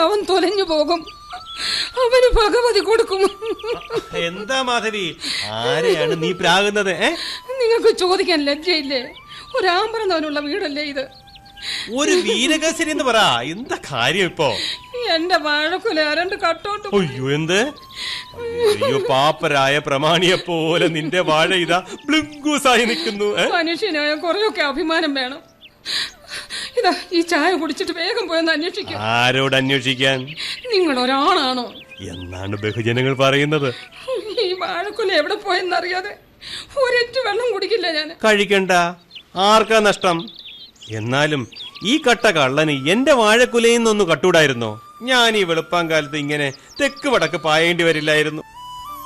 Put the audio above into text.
അവൻ തൊലഞ്ഞു പോകും അവന് ഭഗവതി കൊടുക്കും എന്താ മാധവി ആരെയാണ് നീ പ്രാകുന്നത് ഏ നിങ്ങൾക്ക് ചോദിക്കാൻ ലജ്ജയില്ലേ ഒരാമ്പറന്നവനുള്ള വീടല്ലേ ഇത് ഒരു വീരകസരി എന്ന് പറ എന്താ കാര്യം ഇപ്പോ എന്റെ വാഴക്കുല രണ്ട് കട്ടോണ്ട് അയ്യോ എന്ത് അയ്യോ പാപ്പരായ പ്രമാണിയെ പോലെ നിന്റെ വാഴ ഇതാ ബ്ലിങ്കൂസായി നിൽക്കുന്നു ഏ? മനുഷ്യനായ കുറെയൊക്കെ അഭിമാനം വേണം ഇതാ ഈ ചായ കുടിച്ചിട്ട് വേഗം പോയെന്ന് അന്വേഷിക്കും ആരോട് അന്വേഷിക്കാൻ നിങ്ങൾ ഒരാളാണോ എന്നാണ് ബഹുജനങ്ങൾ പറയുന്നത് ഈ വാഴക്കുല എവിടെ പോയെന്നറിയാതെ ഒരൊറ്റ വെള്ളം കുടിക്കില്ല ഞാൻ കഴിക്കണ്ട ആർക്കാ നഷ്ടം എന്നാലും ഈ കട്ട കള്ളന് എന്റെ വാഴക്കുലയിൽ നിന്നൊന്ന് കട്ടൂടായിരുന്നോ ഞാൻ ഈ വെളുപ്പാൻ കാലത്ത് ഇങ്ങനെ തെക്ക് വടക്ക് പായേണ്ടി വരില്ലായിരുന്നു